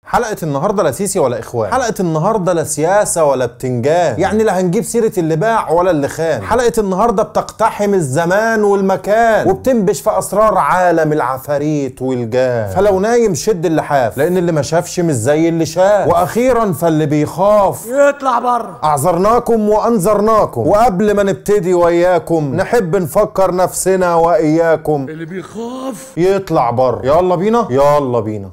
حلقة النهاردة لا سيسي ولا إخوان حلقة النهاردة لا سياسة ولا بتنجان يعني لا هنجيب سيرة اللي باع ولا اللي خان حلقة النهاردة بتقتحم الزمان والمكان وبتنبش في أسرار عالم العفاريت والجان فلو نايم شد اللحاف لأن اللي ما شافش مش زي اللي شاف وأخيرا فاللي بيخاف يطلع بره أعذرناكم وأنذرناكم وقبل ما نبتدي وياكم نحب نفكر نفسنا وإياكم اللي بيخاف يطلع بره يلا بينا يلا بينا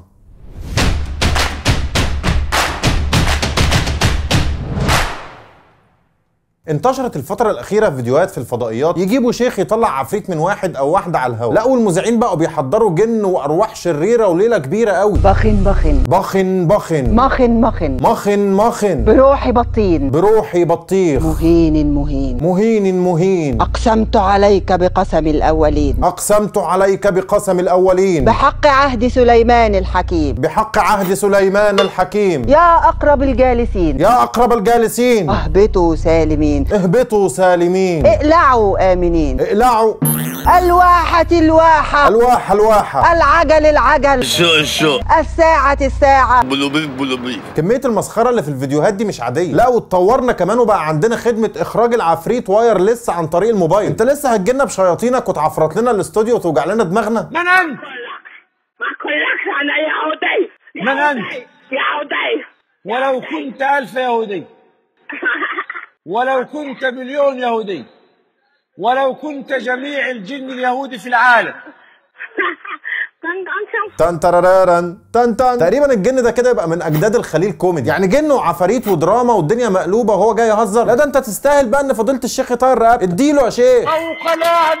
انتشرت الفترة الأخيرة فيديوهات في الفضائيات يجيبوا شيخ يطلع عفريت من واحد أو واحدة على الهواء لقوا المذيعين بقوا بيحضروا جن وأرواح شريرة وليلة كبيرة قوي بخن بخن بخن بخن مخن مخن مخن مخن بروحي بطين بروحي بطيخ مهين مهين مهين مهين أقسمت عليك بقسم الأولين أقسمت عليك بقسم الأولين بحق عهد سليمان الحكيم بحق عهد سليمان الحكيم يا أقرب الجالسين يا أقرب الجالسين اهبطوا سالمين اهبطوا سالمين اقلعوا آمنين اقلعوا الواحة الواحة الواح الواحة العجل العجل الشو الشو الساعة الساعة بلوبيف بلوبيف كمية المسخرة اللي في الفيديوهات دي مش عادية لا واتطورنا كمان وبقى عندنا خدمة إخراج العفريت وايرلس عن طريق الموبايل أنت لسه هتجينا بشياطينك وتعفرت لنا الاستوديو وتوجع لنا دماغنا من أنت؟ ما أقولكش أنا يهودي من أنت؟ يهودي ولو كنت ألف يهودي ولو كنت مليون يهودي ولو كنت جميع الجن اليهودي في العالم كنت أنت تن ترارارن تن تن تقريبا الجن ده كده يبقى من اجداد الخليل كوميدي يعني جن وعفاريت ودراما والدنيا مقلوبه وهو جاي يهزر لا ده انت تستاهل بقى ان فضيله الشيخ يطير رقبتك اديله يا شيخ فوق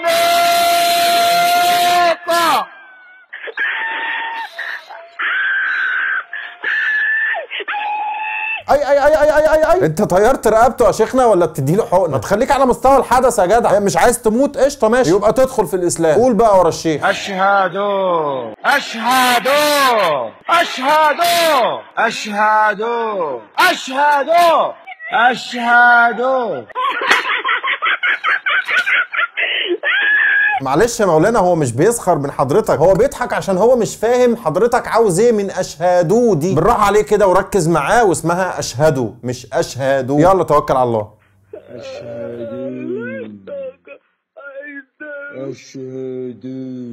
الأعناق اي اي اي اي اي اي, أي. انت طيرت رقبته يا شيخنا ولا بتديله حقنه ما تخليك على مستوى الحدث يا جدع مش عايز تموت قشطه ماشي يبقى تدخل في الاسلام قول بقى ورا الشيخ أشهد أشهد أشهد أشهد أشهد أشهد معلش يا مولانا هو مش بيسخر من حضرتك هو بيضحك عشان هو مش فاهم حضرتك عاوز ايه من اشهدوا دي بالراحه عليه كده وركز معاه واسمها اشهدوا مش اشهدوا يلا توكل على الله أشهد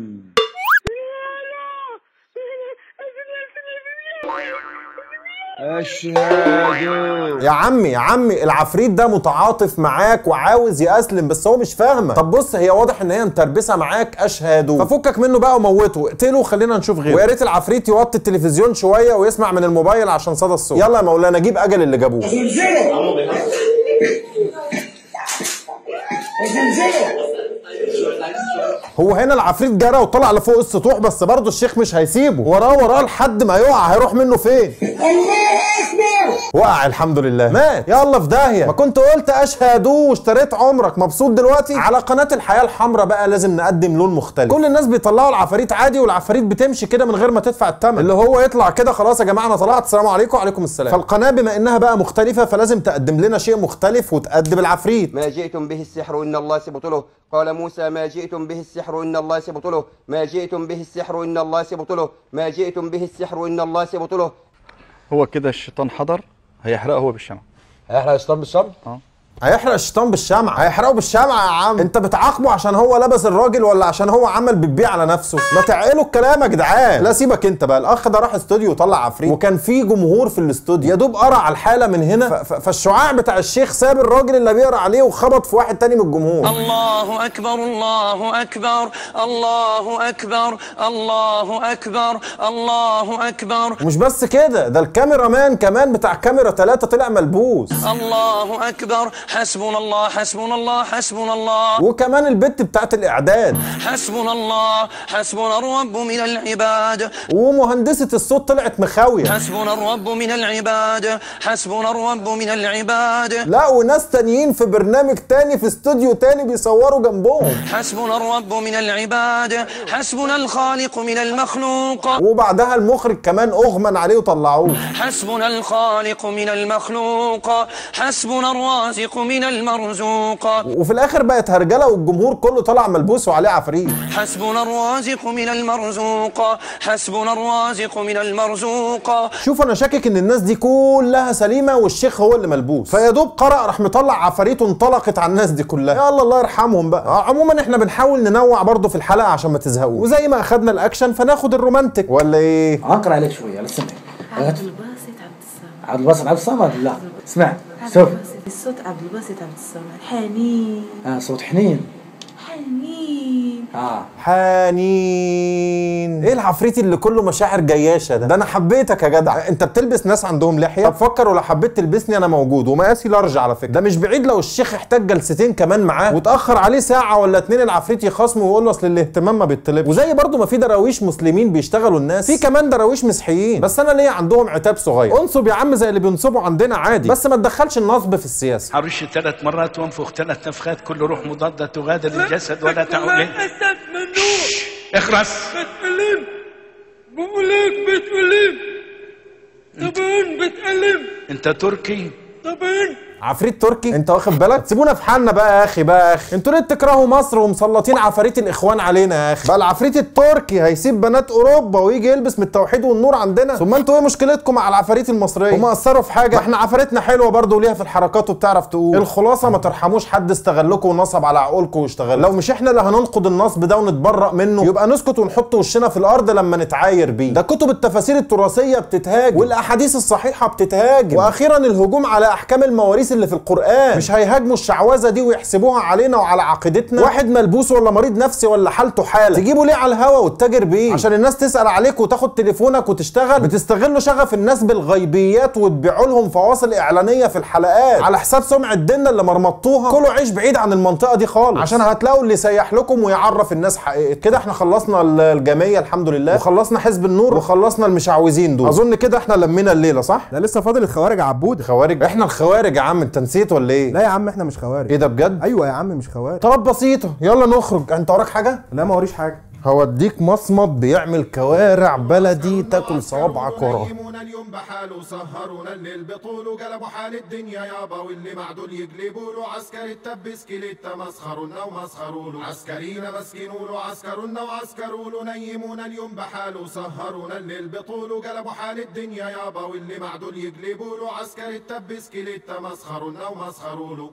أشهد يا عمي يا عمي العفريت ده متعاطف معاك وعاوز يأسلم بس هو مش فاهمك طب بص هي واضح ان هي متربسه معاك اشهدوا ففكك منه بقى وموته اقتله وخلينا نشوف غيره ويا ريت العفريت يوطي التلفزيون شويه ويسمع من الموبايل عشان صدى الصوت يلا يا مولانا جيب اجل اللي جابوه هو هنا العفريت جرى وطلع لفوق السطوح بس برضه الشيخ مش هيسيبه وراه وراه لحد ما يقع هيروح منه فين وقع الحمد لله مات يلا في داهيه ما كنت قلت اشهدوا واشتريت عمرك مبسوط دلوقتي على قناه الحياه الحمراء بقى لازم نقدم لون مختلف كل الناس بيطلعوا العفاريت عادي والعفاريت بتمشي كده من غير ما تدفع الثمن اللي هو يطلع كده خلاص يا جماعه انا طلعت السلام عليكم وعليكم السلام فالقناه بما انها بقى مختلفه فلازم تقدم لنا شيء مختلف وتقدم العفريت ما جئتم به السحر إن الله سيبطله قال موسى ما جئتم به السحر إن الله سيبطله ما جئتم به السحر إن الله سيبطله ما جئتم به السحر إن الله سيبطله هو كده الشيطان حضر هيحرقه هو بالشمع هيحرق الشيطان بالصبر؟ هيحرق الشيطان بالشمع هيحرقه بالشمع يا عم انت بتعاقبه عشان هو لبس الراجل ولا عشان هو عمل بتبيع على نفسه ما تعقلوا الكلام يا جدعان لا سيبك انت بقى الاخ ده راح استوديو وطلع عفريت وكان في جمهور في الاستوديو يا دوب قرا على الحاله من هنا ف- ف- فالشعاع بتاع الشيخ ساب الراجل اللي بيقرا عليه وخبط في واحد تاني من الجمهور الله أكبر الله أكبر الله أكبر الله أكبر الله أكبر ومش بس كده ده الكاميرا مان كمان بتاع كاميرا ثلاثة طلع ملبوس الله أكبر حسبنا الله حسبنا الله حسبنا الله وكمان البت بتاعت الاعداد حسبنا الله حسبنا الرب من العباد ومهندسة الصوت طلعت مخاوية حسبنا الرب من العباد حسبنا الرب من العباد لا وناس تانيين في برنامج تاني في استوديو تاني بيصوروا جنبهم حسبنا الرب من العباد حسبنا الخالق من المخلوق وبعدها المخرج كمان اغمى عليه وطلعوه حسبنا الخالق من المخلوق حسبنا الرازق من المرزوق وفي الاخر بقت هرجله والجمهور كله طلع ملبوس وعليه عفريت حسبنا الرازق من المرزوق حسبنا الرازق من المرزوق شوف انا شاكك ان الناس دي كلها سليمه والشيخ هو اللي ملبوس فيا دوب قرأ راح مطلع عفاريت وانطلقت على الناس دي كلها يا الله الله يرحمهم بقى آه، عموما احنا بنحاول ننوع برضه في الحلقه عشان ما تزهقوش وزي ما اخدنا الاكشن فناخد الرومانتك ولا ايه اقرا عليك شويه على السمع عبد الباسط عبد الصمد عبد الباسط عبد الصمد لا اسمع شوف الصوت عبد الباسط عبد الصمد حنين آه صوت حنين حنين اه حنين ايه العفريت اللي كله مشاعر جياشه ده ده انا حبيتك يا جدع انت بتلبس ناس عندهم لحيه طب فكر ولو حبيت تلبسني انا موجود ومقاسي لارج على فكره ده مش بعيد لو الشيخ احتاج جلستين كمان معاه وتاخر عليه ساعه ولا اتنين العفريت يخاصمه ويقول له اصل الاهتمام ما بيطلبش وزي برضو ما في دراويش مسلمين بيشتغلوا الناس في كمان دراويش مسيحيين بس انا ليه عندهم عتاب صغير انصب يا عم زي اللي بينصبوا عندنا عادي بس ما تدخلش النصب في السياسه هرش ثلاث مرات وانفخ ثلاث نفخات كل روح مضادة تغادر الجسد ولا تعود أسد ممنوع اخرس بتألم بقول لك بتألم طبعا بتألم انت تركي طبعا عفريت تركي انت واخد بالك سيبونا في حالنا بقى يا اخي بقى يا اخي انتوا ليه بتكرهوا مصر ومسلطين عفاريت الاخوان علينا يا اخي بقى العفريت التركي هيسيب بنات اوروبا ويجي يلبس من التوحيد والنور عندنا ثم انتوا ايه مشكلتكم مع العفاريت المصريه هم اثروا في حاجه ما احنا عفاريتنا حلوه برضه وليها في الحركات وبتعرف تقول الخلاصه ما ترحموش حد استغلكم ونصب على عقولكم واشتغل لو مش احنا اللي هننقد النصب ده ونتبرأ منه يبقى نسكت ونحط وشنا في الارض لما نتعاير بيه ده كتب التفاسير التراثيه بتتهاجم والاحاديث الصحيحه بتتهاجم واخيرا الهجوم على احكام المواريث اللي في القران مش هيهاجموا الشعوذه دي ويحسبوها علينا وعلى عقيدتنا واحد ملبوس ولا مريض نفسي ولا حالته حاله تجيبه ليه على الهوا وتتاجر بيه عشان الناس تسال عليك وتاخد تليفونك وتشتغل بتستغلوا شغف الناس بالغيبيات وتبيعوا لهم فواصل اعلانيه في الحلقات على حساب سمعه ديننا اللي مرمطوها كله عيش بعيد عن المنطقه دي خالص عشان هتلاقوا اللي يسيح لكم ويعرف الناس حقيقة كده احنا خلصنا ال- الجمعيه الحمد لله وخلصنا حزب النور وخلصنا المشعوذين دول اظن كده احنا لمينا الليله صح لا لسه فاضل الخوارج عبود خوارج احنا الخوارج يا عم انت نسيت ولا ايه لا يا عم احنا مش خوارج ايه ده بجد ايوه يا عم مش خوارج طلب بسيطه يلا نخرج انت وراك حاجه لا ما وريش حاجه هوديك مصمت بيعمل كوارع بلدي تاكل صوابعك وراه ينيمونا اليوم بحاله سهرونا الليل بطوله قلبوا حال الدنيا يابا واللي معدول يقلبوا له عسكري التبس كليتا مسخرونا ومسخروا له عسكرينا مسكينوا له عسكرونا وعسكروا له نيمونا اليوم بحاله سهرونا الليل بطوله قلبوا حال الدنيا يابا واللي معدول يقلبوا له عسكري التبس كليتا مسخرونا ومسخروا له